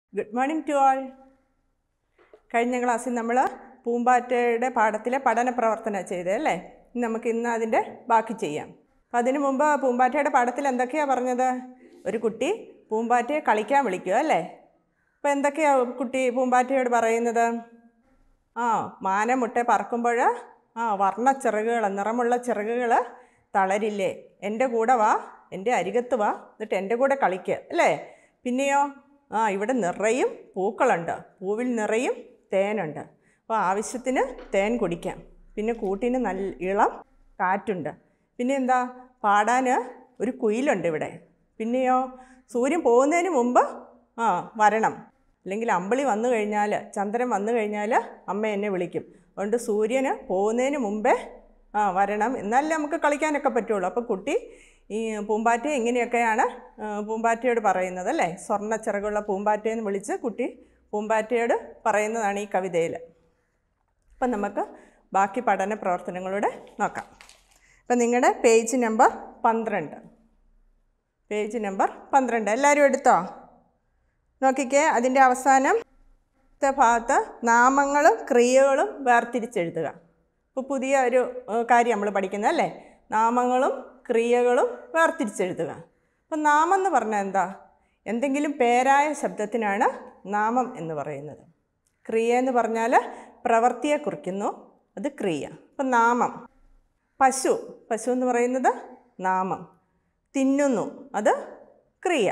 good morning to ആൾ കഴിഞ്ഞ ക്ലാസ്സിൽ നമ്മൾ പൂമ്പാറ്റയുടെ പാഠത്തിലെ പഠന പ്രവർത്തനം ചെയ്തത് അല്ലേ ഇനി നമുക്ക് ഇന്ന് അതിൻ്റെ ബാക്കി ചെയ്യാം അപ്പം അതിനു മുമ്പ് പൂമ്പാറ്റയുടെ പാഠത്തിൽ എന്തൊക്കെയാണ് പറഞ്ഞത് ഒരു കുട്ടി പൂമ്പാറ്റയെ കളിക്കാൻ വിളിക്കുക അല്ലേ അപ്പോൾ എന്തൊക്കെയാണ് കുട്ടി പൂമ്പാറ്റയോട് പറയുന്നത് ആ മാന മുട്ട പറക്കുമ്പോൾ ആ വർണ്ണ ചിറകുകൾ നിറമുള്ള ചിറകുകൾ തളരില്ലേ എൻ്റെ കൂടെ വാ എൻ്റെ അരികത്ത് വാ എന്നിട്ട് എൻ്റെ കൂടെ കളിക്കുക അല്ലേ പിന്നെയോ ആ ഇവിടെ നിറയും പൂക്കളുണ്ട് പൂവിൽ നിറയും തേനുണ്ട് അപ്പോൾ ആവശ്യത്തിന് തേൻ കുടിക്കാം പിന്നെ കൂട്ടിന് നല്ല ഇളം കാറ്റുണ്ട് പിന്നെ എന്താ പാടാൻ ഒരു കുയിലുണ്ട് ഇവിടെ പിന്നെയോ സൂര്യൻ പോകുന്നതിന് മുമ്പ് ആ വരണം അല്ലെങ്കിൽ അമ്പിളി വന്നു കഴിഞ്ഞാൽ ചന്ദ്രൻ വന്നു കഴിഞ്ഞാൽ അമ്മ എന്നെ വിളിക്കും അതുകൊണ്ട് സൂര്യന് പോകുന്നതിന് മുമ്പേ ആ വരണം എന്നാലേ നമുക്ക് കളിക്കാനൊക്കെ പറ്റുള്ളൂ അപ്പോൾ കുട്ടി ഈ പൂമ്പാറ്റ ഇങ്ങനെയൊക്കെയാണ് ആ, പൂമ്പാറ്റയോട് പറയുന്നത് അല്ലേ സ്വർണ്ണ ചിറകുള്ള പൂമ്പാറ്റയെന്ന് വിളിച്ച് കുട്ടി പൂമ്പാറ്റയോട് പറയുന്നതാണ് ഈ കവിതയിൽ അപ്പം നമുക്ക് ബാക്കി പഠന പ്രവർത്തനങ്ങളൂടെ നോക്കാം അപ്പം നിങ്ങളുടെ പേജ് നമ്പർ പന്ത്രണ്ട് പേജ് നമ്പർ പന്ത്രണ്ട് എല്ലാവരും എടുത്തോ നോക്കിക്കേ അതിൻ്റെ അവസാനം ത്തെ ഭാഗത്ത് നാമങ്ങളും ക്രിയകളും വേർതിരിച്ചെഴുതുക ഇപ്പോൾ പുതിയ ഒരു ഏഹ്, കാര്യം നമ്മൾ പഠിക്കുന്നത് അല്ലേ നാമങ്ങളും ക്രിയകളും വേർതിരിച്ചെഴുതുക അപ്പം നാമം എന്ന് പറഞ്ഞാൽ എന്താ എന്തെങ്കിലും പേരായ ശബ്ദത്തിനാണ് നാമം എന്ന് പറയുന്നത് ക്രിയ എന്ന് പറഞ്ഞാൽ പ്രവൃത്തിയെ കുറിക്കുന്നു അത് ക്രിയ അപ്പം നാമം പശു പശു എന്ന് പറയുന്നത് നാമം തിന്നുന്നു അത് ക്രിയ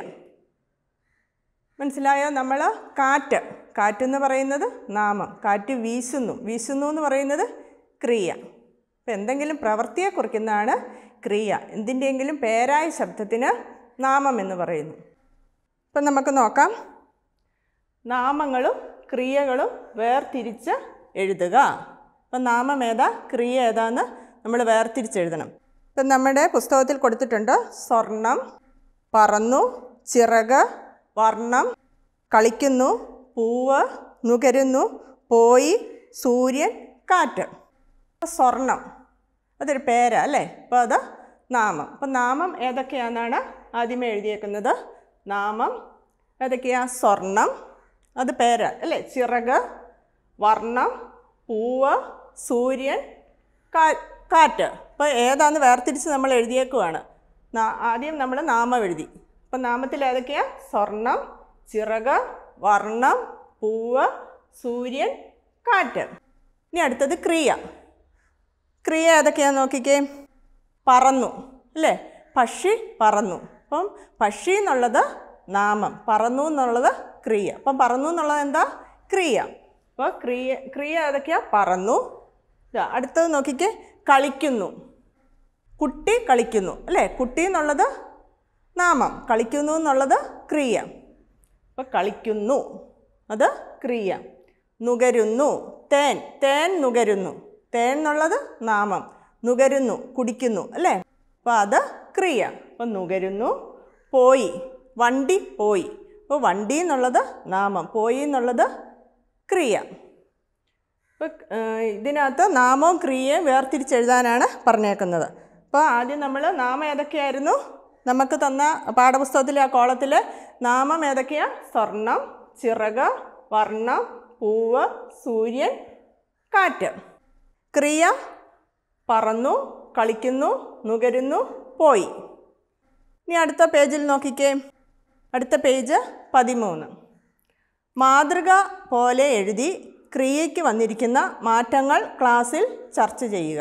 മനസ്സിലായോ നമ്മൾ കാറ്റ് കാറ്റെന്ന് പറയുന്നത് നാമം കാറ്റ് വീശുന്നു വീശുന്നു എന്ന് പറയുന്നത് ക്രിയ അപ്പം എന്തെങ്കിലും പ്രവൃത്തിയെ കുറിക്കുന്നതാണ് ക്രിയ എന്തിൻ്റെയെങ്കിലും പേരായ ശബ്ദത്തിന് നാമം എന്ന് പറയുന്നു അപ്പം നമുക്ക് നോക്കാം നാമങ്ങളും ക്രിയകളും വേർതിരിച്ച് എഴുതുക അപ്പം നാമം ഏതാ ക്രിയ ഏതാന്ന് നമ്മൾ വേർതിരിച്ചെഴുതണം ഇപ്പം നമ്മുടെ പുസ്തകത്തിൽ കൊടുത്തിട്ടുണ്ട് സ്വർണം പറന്നു ചിറക് വർണ്ണം കളിക്കുന്നു പൂവ് നുകരുന്നു പോയി സൂര്യൻ കാറ്റ് അപ്പോൾ സ്വർണം അതൊരു പേരാ അല്ലേ അപ്പോൾ അത് നാമം അപ്പം നാമം ഏതൊക്കെയാണെന്നാണ് ആദ്യമേ എഴുതിയേക്കുന്നത് നാമം ഏതൊക്കെയാ സ്വർണം അത് പേര് അല്ലേ ചിറക് വർണ്ണം പൂവ് സൂര്യൻ കാ കാറ്റ് അപ്പോൾ ഏതാന്ന് വേർതിരിച്ച് നമ്മൾ എഴുതിയേക്കുവാണ് നാ- ആദ്യം നമ്മൾ നാമം എഴുതി അപ്പം നാമത്തിൽ ഏതൊക്കെയാ സ്വർണം ചിറക് വർണ്ണം പൂവ് സൂര്യൻ കാറ്റ് ഇനി അടുത്തത് ക്രിയ ക്രിയ ഏതൊക്കെയാന്ന് നോക്കിക്കേ പറന്നു അല്ലേ പക്ഷി പറന്നു അപ്പം പക്ഷി എന്നുള്ളത് നാമം പറന്നു എന്നുള്ളത് ക്രിയ അപ്പം പറന്നു എന്നുള്ളത് എന്താ ക്രിയ അപ്പോൾ ക്രിയ ക്രിയ ഏതൊക്കെയാ പറന്നു ദാ അടുത്തത് നോക്കിക്കേ കളിക്കുന്നു കുട്ടി കളിക്കുന്നു അല്ലേ കുട്ടി എന്നുള്ളത് നാമം കളിക്കുന്നു എന്നുള്ളത് ക്രിയ അപ്പോൾ കളിക്കുന്നു അത് ക്രിയ നുകരുന്നു തേൻ തേൻ നുകരുന്നു തേൻ എന്നുള്ളത് നാമം നുകരുന്നു കുടിക്കുന്നു അല്ലേ അപ്പോൾ അത് ക്രിയ അപ്പോൾ നുകരുന്നു പോയി വണ്ടി പോയി അപ്പോൾ വണ്ടി എന്നുള്ളത് നാമം പോയി എന്നുള്ളത് ക്രിയ അപ്പോൾ ഇതിനകത്ത് നാമവും ക്രിയയും വേർതിരിച്ചെഴുതാനാണ് പറഞ്ഞേക്കുന്നത് അപ്പോൾ ആദ്യം നമ്മൾ നാമം ഏതൊക്കെയായിരുന്നു നമുക്ക് തന്ന പാഠപുസ്തകത്തിലെ ആ കോളത്തിൽ നാമം ഏതൊക്കെയാണ് സ്വർണം ചിറക് വർണ്ണം പൂവ് സൂര്യൻ കാറ്റ് ക്രിയ പറന്നു കളിക്കുന്നു നുകരുന്നു പോയി ഇനി അടുത്ത പേജിൽ നോക്കിക്കേ അടുത്ത പേജ് പതിമൂന്ന് മാതൃക പോലെ എഴുതി ക്രിയയ്ക്ക് വന്നിരിക്കുന്ന മാറ്റങ്ങൾ ക്ലാസ്സിൽ ചർച്ച ചെയ്യുക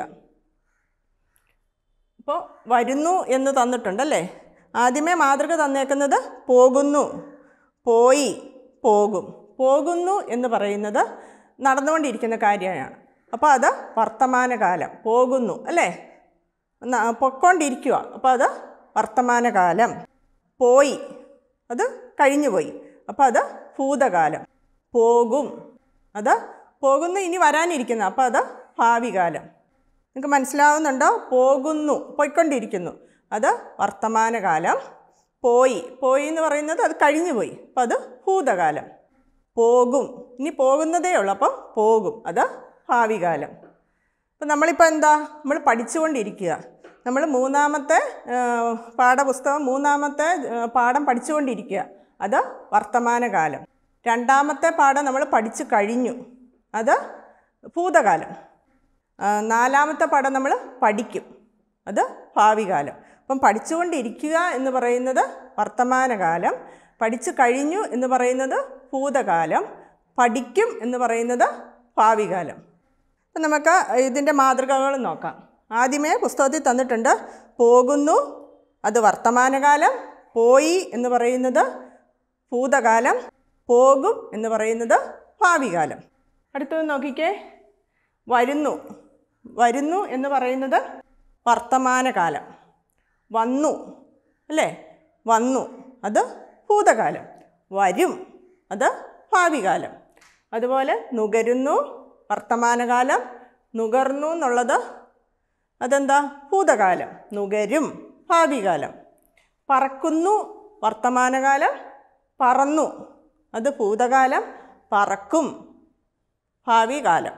ഇപ്പോൾ വരുന്നു എന്ന് തന്നിട്ടുണ്ടല്ലേ ആദ്യമേ മാതൃക തന്നേക്കുന്നത് പോകുന്നു പോയി പോകും പോകുന്നു എന്ന് പറയുന്നത് നടന്നുകൊണ്ടിരിക്കുന്ന കാര്യമാണ് അപ്പോൾ അത് വർത്തമാനകാലം പോകുന്നു അല്ലേ ന- പൊക്കോണ്ടിരിക്കുക അപ്പോൾ അത് വർത്തമാനകാലം പോയി അത് കഴിഞ്ഞുപോയി അപ്പോൾ അത് ഭൂതകാലം പോകും അത് പോകുന്നു ഇനി വരാനിരിക്കുന്നു അപ്പോൾ അത് ഭാവി കാലം നിങ്ങൾക്ക് മനസ്സിലാവുന്നുണ്ടോ പോകുന്നു പോയിക്കൊണ്ടിരിക്കുന്നു അത് വർത്തമാനകാലം പോയി പോയി എന്ന് പറയുന്നത് അത് കഴിഞ്ഞു പോയി അപ്പം അത് ഭൂതകാലം പോകും ഇനി പോകുന്നതേ ഉള്ളൂ അപ്പം പോകും അത് ഭാവി കാലം അപ്പം നമ്മളിപ്പോൾ എന്താ നമ്മൾ പഠിച്ചുകൊണ്ടിരിക്കുക നമ്മൾ മൂന്നാമത്തെ ആ, പാഠപുസ്തകം മൂന്നാമത്തെ ആ, പാഠം പഠിച്ചുകൊണ്ടിരിക്കുക അത് വർത്തമാനകാലം രണ്ടാമത്തെ പാഠം നമ്മൾ പഠിച്ചു കഴിഞ്ഞു അത് ഭൂതകാലം ആ, നാലാമത്തെ പാഠം നമ്മൾ പഠിക്കും അത് ഭാവി കാലം അപ്പം പഠിച്ചുകൊണ്ടിരിക്കുക എന്ന് പറയുന്നത് വർത്തമാനകാലം പഠിച്ചു കഴിഞ്ഞു എന്ന് പറയുന്നത് ഭൂതകാലം പഠിക്കും എന്ന് പറയുന്നത് ഭാവി കാലം അപ്പം നമുക്ക് ഇതിൻ്റെ മാതൃകകൾ നോക്കാം ആദ്യമേ പുസ്തകത്തിൽ തന്നിട്ടുണ്ട് പോകുന്നു അത് വർത്തമാനകാലം പോയി എന്ന് പറയുന്നത് ഭൂതകാലം പോകും എന്ന് പറയുന്നത് ഭാവി കാലം അടുത്തത് നോക്കിക്കേ വരുന്നു വരുന്നു എന്ന് പറയുന്നത് വർത്തമാനകാലം വന്നു അല്ലേ വന്നു അത് ഭൂതകാലം വരും അത് ഭാവി കാലം അതുപോലെ നുകരുന്നു വർത്തമാനകാലം നുകർന്നു എന്നുള്ളത് അതെന്താ ഭൂതകാലം നുകരും ഭാവി കാലം പറക്കുന്നു വർത്തമാനകാലം പറന്നു അത് ഭൂതകാലം പറക്കും ഭാവി കാലം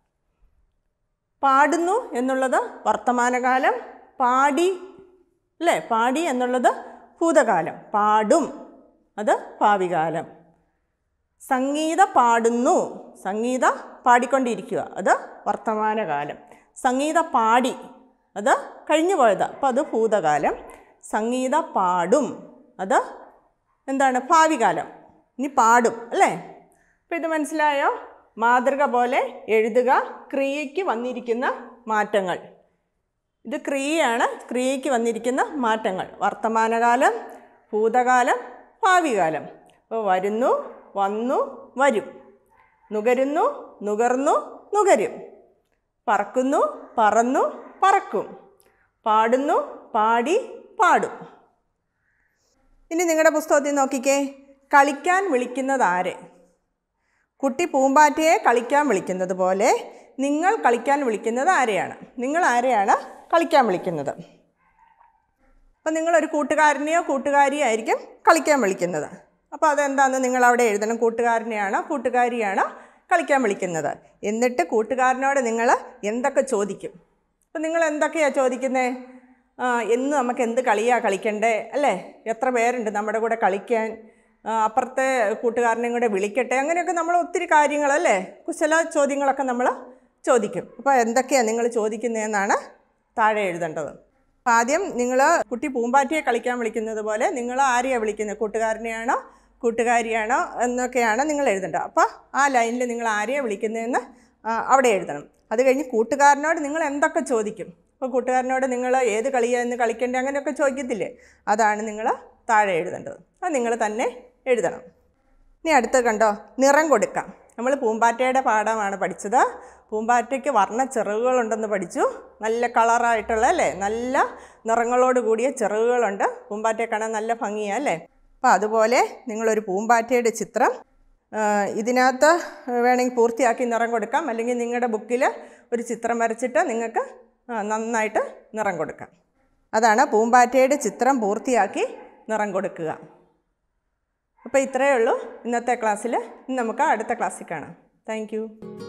പാടുന്നു എന്നുള്ളത് വർത്തമാനകാലം പാടി അല്ലേ പാടി എന്നുള്ളത് ഭൂതകാലം പാടും അത് ഭാവി കാലം സംഗീത പാടുന്നു സംഗീത പാടിക്കൊണ്ടിരിക്കുക അത് വർത്തമാനകാലം സംഗീത പാടി അത് കഴിഞ്ഞു പോയതാണ് അപ്പോൾ അത് ഭൂതകാലം സംഗീത പാടും അത് എന്താണ് ഭാവി കാലം ഇനി പാടും അല്ലേ അപ്പോൾ ഇത് മനസ്സിലായോ മാതൃക പോലെ എഴുതുക ക്രിയയ്ക്ക് വന്നിരിക്കുന്ന മാറ്റങ്ങൾ ഇത് ക്രിയയാണ് ക്രിയയ്ക്ക് വന്നിരിക്കുന്ന മാറ്റങ്ങൾ വർത്തമാനകാലം ഭൂതകാലം ഭാവി കാലം അപ്പോൾ വരുന്നു വന്നു വരും നുകരുന്നു നുകർന്നു നുകരും പറക്കുന്നു പറന്നു പറക്കും പാടുന്നു പാടി പാടും ഇനി നിങ്ങളുടെ പുസ്തകത്തിൽ നോക്കിക്കേ കളിക്കാൻ വിളിക്കുന്നത് ആരെ കുട്ടി പൂമ്പാറ്റയെ കളിക്കാൻ വിളിക്കുന്നത് പോലെ നിങ്ങൾ കളിക്കാൻ വിളിക്കുന്നത് ആരെയാണ് നിങ്ങൾ ആരെയാണ് കളിക്കാൻ വിളിക്കുന്നത് അപ്പം നിങ്ങളൊരു കൂട്ടുകാരനെയോ കൂട്ടുകാരിയോ ആയിരിക്കും കളിക്കാൻ വിളിക്കുന്നത് അപ്പോൾ അതെന്താണെന്ന് നിങ്ങൾ അവിടെ എഴുതണം കൂട്ടുകാരനെയാണോ കൂട്ടുകാരിയാണോ കളിക്കാൻ വിളിക്കുന്നത് എന്നിട്ട് കൂട്ടുകാരനോട് നിങ്ങൾ എന്തൊക്കെ ചോദിക്കും അപ്പം നിങ്ങൾ എന്തൊക്കെയാണ് ചോദിക്കുന്നത് എന്ന് നമുക്ക് എന്ത് കളിയാണ് കളിക്കണ്ടേ അല്ലേ എത്ര പേരുണ്ട് നമ്മുടെ കൂടെ കളിക്കാൻ ആ, അപ്പുറത്തെ കൂട്ടുകാരനെയും കൂടെ വിളിക്കട്ടെ അങ്ങനെയൊക്കെ നമ്മൾ ഒത്തിരി കാര്യങ്ങളല്ലേ കുശല ചോദ്യങ്ങളൊക്കെ നമ്മൾ ചോദിക്കും അപ്പോൾ എന്തൊക്കെയാണ് നിങ്ങൾ ചോദിക്കുന്നതെന്നാണ് താഴെ എഴുതേണ്ടത് അപ്പോൾ ആദ്യം നിങ്ങൾ കുട്ടി പൂമ്പാറ്റയെ കളിക്കാൻ വിളിക്കുന്നത് പോലെ നിങ്ങൾ ആരെയാണ് വിളിക്കുന്നത് കൂട്ടുകാരനെയാണോ കൂട്ടുകാരിയാണോ എന്നൊക്കെയാണ് നിങ്ങൾ എഴുതേണ്ടത് അപ്പോൾ ആ ലൈനിൽ നിങ്ങൾ ആരെയാണ് വിളിക്കുന്നതെന്ന് ആ, അവിടെ എഴുതണം അത് കഴിഞ്ഞ് കൂട്ടുകാരനോട് നിങ്ങൾ എന്തൊക്കെ ചോദിക്കും അപ്പോൾ കൂട്ടുകാരനോട് നിങ്ങൾ ഏത് കളിയാണ് ഇന്ന് കളിക്കേണ്ടത് അങ്ങനെയൊക്കെ ചോദിക്കത്തില്ലേ അതാണ് നിങ്ങൾ താഴെ എഴുതേണ്ടത് അത് നിങ്ങൾ തന്നെ എഴുതണം ഇനി അടുത്ത് കണ്ടോ നിറം കൊടുക്കാം നമ്മൾ പൂമ്പാറ്റയുടെ പാഠമാണ് പഠിച്ചത് പൂമ്പാറ്റയ്ക്ക് വർണ്ണ ചിറകുകളുണ്ടെന്ന് പഠിച്ചു നല്ല കളറായിട്ടുള്ള അല്ലേ നല്ല നിറങ്ങളോട് കൂടിയ ചിറകുകളുണ്ട് പൂമ്പാറ്റയെ കാണാൻ നല്ല ഭംഗിയാണ് അല്ലേ അപ്പോൾ അതുപോലെ നിങ്ങളൊരു പൂമ്പാറ്റയുടെ ചിത്രം ആ, ഇതിനകത്ത് വേണമെങ്കിൽ പൂർത്തിയാക്കി നിറം കൊടുക്കാം അല്ലെങ്കിൽ നിങ്ങളുടെ ബുക്കിൽ ഒരു ചിത്രം വരച്ചിട്ട് നിങ്ങൾക്ക് ആ, നന്നായിട്ട് നിറം കൊടുക്കാം അതാണ് പൂമ്പാറ്റയുടെ ചിത്രം പൂർത്തിയാക്കി നിറം കൊടുക്കുക അപ്പോൾ ഇത്രയേ ഉള്ളൂ ഇന്നത്തെ ക്ലാസ്സിൽ ഇനി നമുക്ക് അടുത്ത ക്ലാസ്സിൽ കാണാം താങ്ക്